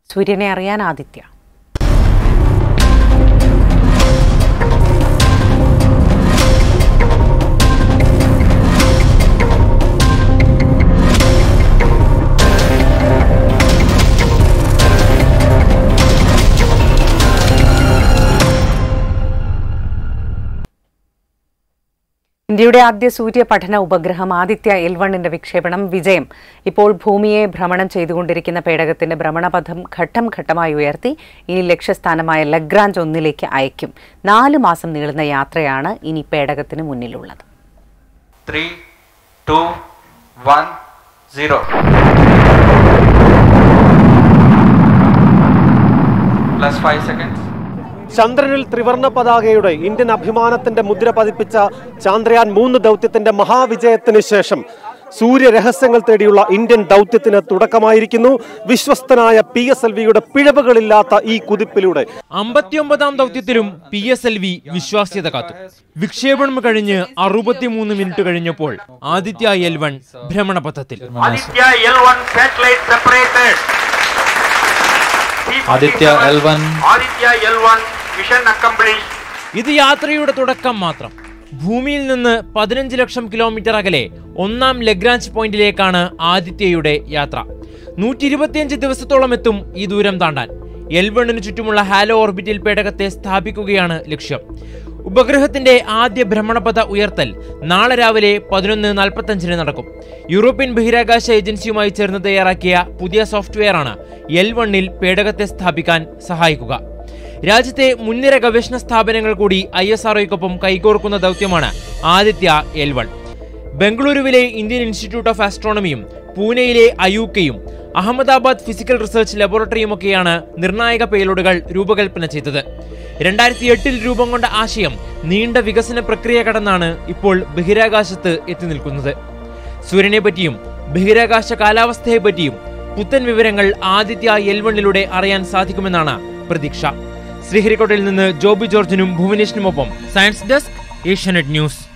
സൂര്യനെ അറിയാൻ ആദിത്യ ഇന്ത്യയുടെ ആദ്യ സൂര്യ പഠന ഉപഗ്രഹം ആദിത്യ എൽ വണ്ണിന്റെ വിക്ഷേപണം വിജയം ഇപ്പോൾ ഭൂമിയെ ഭ്രമണം ചെയ്തുകൊണ്ടിരിക്കുന്ന പേടകത്തിന്റെ ഭ്രമണപഥം ഘട്ടം ഘട്ടമായി ഉയർത്തി ഇനി ലക്ഷ്യസ്ഥാനമായ ലഗ്രാഞ്ച് ഒന്നിലേക്ക് അയക്കും നാല് മാസം നീളുന്ന യാത്രയാണ് ഇനി പേടകത്തിന് മുന്നിലുള്ളത് three, two, one, zero. Plus five seconds. ചന്ദ്രനിൽ ത്രിവർണ പതാകയുടെ ഇന്ത്യൻ അഭിമാനത്തിന്റെ മുദ്ര പതിപ്പിച്ച ചന്ദ്രയാൻ മൂന്ന് ദൗത്യത്തിന്റെ മഹാവിജയത്തിന് ശേഷം സൂര്യ രഹസ്യങ്ങൾ തേടിയുള്ള ഇന്ത്യൻ ദൗത്യത്തിന് തുടക്കമായിരിക്കുന്നു വിശ്വസ്തനായ പി എസ് എൽ വിയുടെ പിഴവുകളില്ലാത്ത ഈ കുതിപ്പിലൂടെ അമ്പത്തിയൊമ്പതാം ദൗത്യത്തിലും പി എസ് എൽ വി വിശ്വാസ്യത കാത്തു വിക്ഷേപണം കഴിഞ്ഞ് അറുപത്തിമൂന്ന് മിനിറ്റ് കഴിഞ്ഞപ്പോൾ ആദിത്യ എൽ വൺ ഭ്രമണപഥത്തിൽ Aditya L1 satellite separated. Aditya L1. Aditya L1 mission accomplished. ഇത് യാത്രയുടെ തുടക്കം മാത്രം ഭൂമിയിൽ നിന്ന് പതിനഞ്ച് ലക്ഷം കിലോമീറ്റർ അകലെ ഒന്നാം ലഗ്രാഞ്ച് പോയിന്റിലേക്കാണ് ആദിത്യയുടെ യാത്ര നൂറ്റി ഇരുപത്തിയഞ്ച് ദിവസത്തോളം എത്തും ഈ ദൂരം താണ്ടാൻ എൽ വണ്ണിന് ചുറ്റുമുള്ള ഹാലോ ഓർബിറ്റിൽ പേടകത്തെ സ്ഥാപിക്കുകയാണ് ലക്ഷ്യം ഉപഗ്രഹത്തിന്റെ ആദ്യ ഭ്രമണപഥ ഉയർത്തൽ നാളെ രാവിലെ പതിനൊന്ന് നാൽപ്പത്തഞ്ചിന് നടക്കും യൂറോപ്യൻ ബഹിരാകാശ ഏജൻസിയുമായി ചേർന്ന് തയ്യാറാക്കിയ പുതിയ സോഫ്റ്റ്വെയറാണ് എൽ വണ്ണിൽ പേടകത്തെ സ്ഥാപിക്കാൻ സഹായിക്കുക രാജ്യത്തെ മുൻനിര ഗവേഷണ സ്ഥാപനങ്ങൾ കൂടി ഐ എസ് ആർഒയ്ക്കൊപ്പം കൈകോർക്കുന്ന ദൗത്യമാണ് ആദിത്യ എൽ വൺ ബംഗളൂരുവിലെ ഇന്ത്യൻ ഇൻസ്റ്റിറ്റ്യൂട്ട് ഓഫ് ആസ്ട്രോണമിയും പൂനെയിലെ അയൂക്കയും അഹമ്മദാബാദ് ഫിസിക്കൽ റിസർച്ച് ലബോറട്ടറിയുമൊക്കെയാണ് നിർണായക പേലോഡുകൾ രൂപകൽപ്പന ചെയ്തത് രണ്ടായിരത്തി എട്ടിൽ രൂപം കൊണ്ട ആശയം നീണ്ട വികസന പ്രക്രിയ കടന്നാണ് ഇപ്പോൾ ബഹിരാകാശത്ത് എത്തി നിൽക്കുന്നത് സൂര്യനെ പറ്റിയും ബഹിരാകാശ കാലാവസ്ഥയെ പറ്റിയും പുത്തൻ വിവരങ്ങൾ ആദിത്യ എൽ വണ്ണിലൂടെ അറിയാൻ സാധിക്കുമെന്നാണ് പ്രതീക്ഷ ശ്രീഹരിക്കോട്ടയിൽ നിന്ന് ജോബി ജോർജിനും ഭുവനേഷിനുമൊപ്പം സയൻസ് ഡെസ്ക് ഏഷ്യാനെറ്റ് ന്യൂസ്